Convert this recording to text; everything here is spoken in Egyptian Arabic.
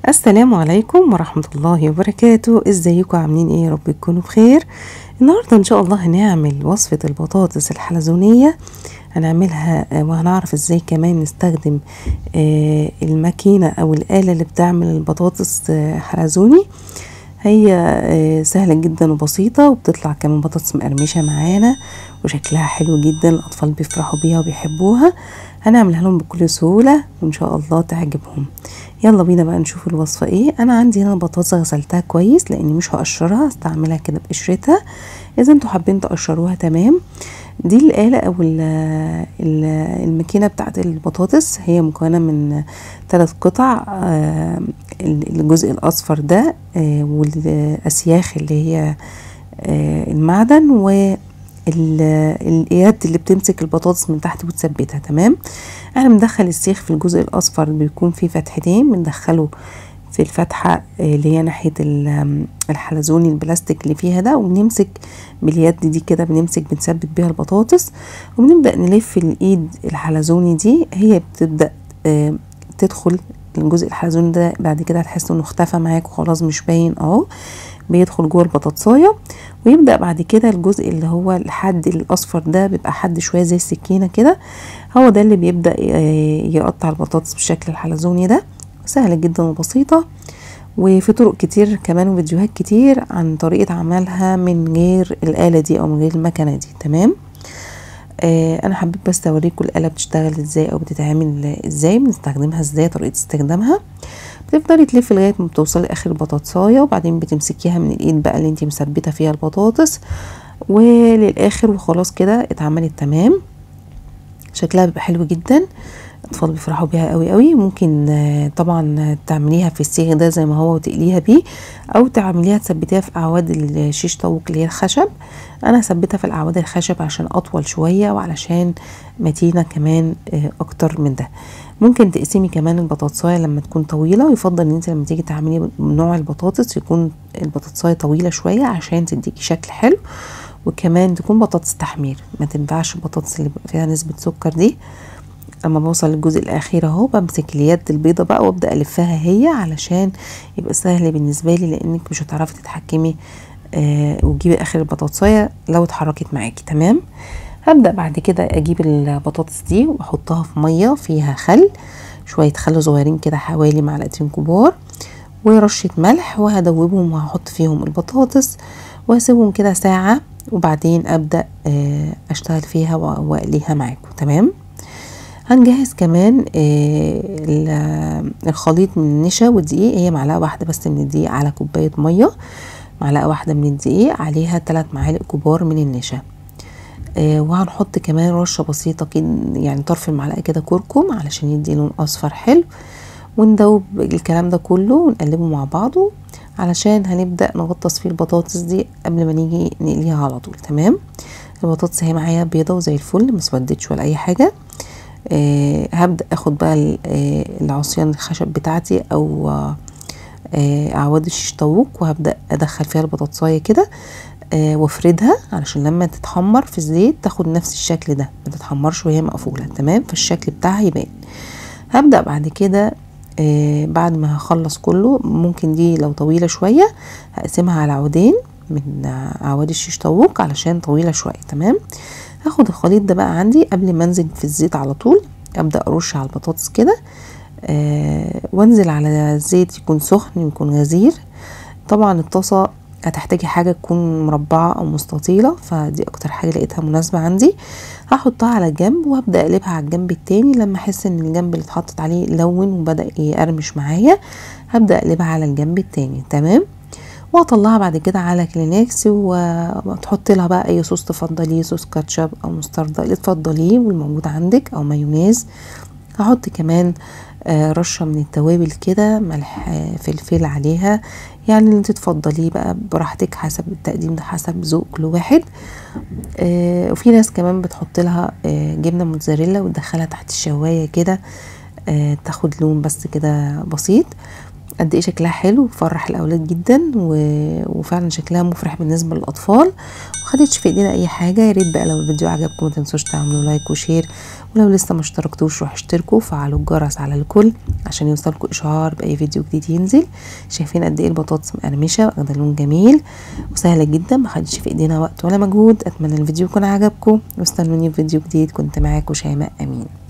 السلام عليكم ورحمة الله وبركاته ازيكم عاملين ايه يا رب تكونوا بخير النهاردة ان شاء الله هنعمل وصفة البطاطس الحلزونية هنعملها آه، وهنعرف ازاي كمان نستخدم آه، الماكينة او الآلة اللي بتعمل البطاطس آه، حلزوني هي آه، سهلة جدا وبسيطة وبتطلع كمان بطاطس مقرمشة معانا وشكلها حلو جدا الأطفال بيفرحوا بيها وبيحبوها هنعملها لهم بكل سهولة وإن شاء الله تعجبهم يلا بينا بقى نشوف الوصفة ايه أنا عندي هنا بطاطس غسلتها كويس لأني مش هقشرها هستعملها كده بقشرتها إذا انتوا حابين تقشروها تمام دي الآلة أو ال- ال- الماكينة بتاعت البطاطس هي مكونة من ثلاث قطع آه، الجزء الأصفر ده آه، والأسياخ اللي هي آه، المعدن و اليد اللي بتمسك البطاطس من تحت وتثبتها تمام انا بندخل السيخ في الجزء الاصفر اللي بيكون فيه فتحتين بندخله في الفتحة آه، اللي هي ناحية ال- الحلزوني البلاستيك اللي فيها ده وبنمسك باليد دي كده بنمسك بنثبت بيها البطاطس وبنبدأ نلف الإيد الحلزوني دي هي بتبدأ آه، تدخل الجزء الحلزوني ده بعد كده هتحس انه اختفى معاك وخلاص مش باين اهو بيدخل جوه البطاطسايه ويبدأ بعد كده الجزء اللي هو الحد الأصفر ده بيبقى حد شوية زي السكينة كده هو ده اللي بيبدأ آه، يقطع البطاطس بالشكل الحلزوني ده سهلة جدا وبسيطة وفي طرق كتير كمان وفيديوهات كتير عن طريقة عملها من غير الآلة دي أو من غير المكنة دي تمام آه انا حبيت بس اوريكم الاله بتشتغل ازاي او بتتعمل ازاي بنستخدمها ازاي طريقه استخدامها بتفضلي تلفي لغايه ما بتوصلي اخر البطاطسايه وبعدين بتمسكيها من الايد بقى اللي انت مثبته فيها البطاطس وللاخر وخلاص كده اتعملت تمام شكلها بيبقى حلو جدا الاطفال بيفرحوا بيها قوي قوي ممكن آه، طبعا تعمليها في السيخ ده زي ما هو وتقليها بيه او تعمليها تثبتيها في اعواد الشيش طاووق اللي هي الخشب انا ثبتها في الاعواد الخشب عشان اطول شويه وعلشان متينه كمان آه، اكتر من ده ممكن تقسمي كمان البطاطسايه لما تكون طويله ويفضل ان انت لما تيجي تعملي نوع البطاطس يكون البطاطسايه طويله شويه عشان تديكي شكل حلو وكمان تكون بطاطس تحمير ما تنفعش البطاطس اللي بيبقى فيها نسبه سكر دي اما بوصل للجزء الاخير اهو بمسك اليد البيضة بقى وابدا الفها هي علشان يبقى سهل بالنسبه لي لانك مش هتعرفي تتحكمي آه وتجيبي اخر البطاطسايه لو اتحركت معاكي تمام هبدا بعد كده اجيب البطاطس دي واحطها في ميه فيها خل شويه خل صغيرين كده حوالي معلقتين كبار ورشه ملح وهدوبهم وهحط فيهم البطاطس واسيبهم كده ساعه وبعدين ابدا آه اشتغل فيها و- واقليها معاكم تمام هنجهز كمان آه، ال- الخليط من النشا والدقيق هي معلقه واحده بس من الدقيق على كوبايه ميه معلقه واحده من الدقيق عليها 3 معالق كبار من النشا آه، وهنحط كمان رشه بسيطه كده يعني طرف المعلقه كده كركم علشان يدي لون اصفر حلو وندوب الكلام ده كله ونقلبه مع بعضه علشان هنبدا نغطس فيه البطاطس دي قبل ما نيجي نقليها على طول تمام البطاطس هي معايا بيضه وزي الفل مسودتش ولا اي حاجه آه هبدا اخد بقى ال- آه العصيان الخشب بتاعتي او آه آه، اعواد الشيش طاووق وهبدا ادخل فيها البطاطسايه كده آه وافردها علشان لما تتحمر في الزيت تاخد نفس الشكل ده ما تتحمرش وهي مقفوله تمام فالشكل بتاعها يبان هبدا بعد كده آه بعد ما هخلص كله ممكن دي لو طويله شويه هقسمها على عودين من آه، اعواد الشيش طاووق علشان طويله شويه تمام هاخد الخليط ده بقى عندي قبل ما انزل في الزيت على طول ابدا ارش على البطاطس كده آه وانزل على زيت يكون سخن يكون غزير طبعا الطاسه هتحتاجي حاجه تكون مربعه او مستطيله فدي اكتر حاجه لقيتها مناسبه عندي هحطها على جنب وهبدا اقلبها على الجنب التاني لما احس ان الجنب اللي اتحطت عليه لون وبدا يقرمش معايا هبدا اقلبها على الجنب التاني تمام واطلعها بعد كده على كلينكس و- وتحط لها بقى اي صوص تفضليه صوص كاتشب او مستردة اللي تفضليه والموجود عندك او مايونيز هحط كمان آه، رشة من التوابل كده ملح آه، فلفل عليها يعني اللي انت تفضليه بقى براحتك حسب التقديم ده حسب ذوق كل واحد آه، وفي ناس كمان بتحط لها آه، جبنة موتزاريلا وتدخلها تحت الشواية كده آه، تاخد لون بس كده بسيط قد ايه شكلها حلو وفرح الاولاد جدا و... وفعلا شكلها مفرح بالنسبه للاطفال وخدتش في ايدينا اي حاجه يا ريت بقى لو الفيديو عجبكم ما تنسوش تعملوا لايك وشير ولو لسه ما اشتركتوش روحوا اشتركوا وفعلوا الجرس على الكل عشان يوصلكوا اشعار باي فيديو جديد ينزل شايفين قد ايه البطاطس مقرمشه واخده لون جميل وسهله جدا ما خدتش في ايدينا وقت ولا مجهود اتمنى الفيديو يكون عجبكم واستنوني في فيديو جديد كنت معاكم شيماء امين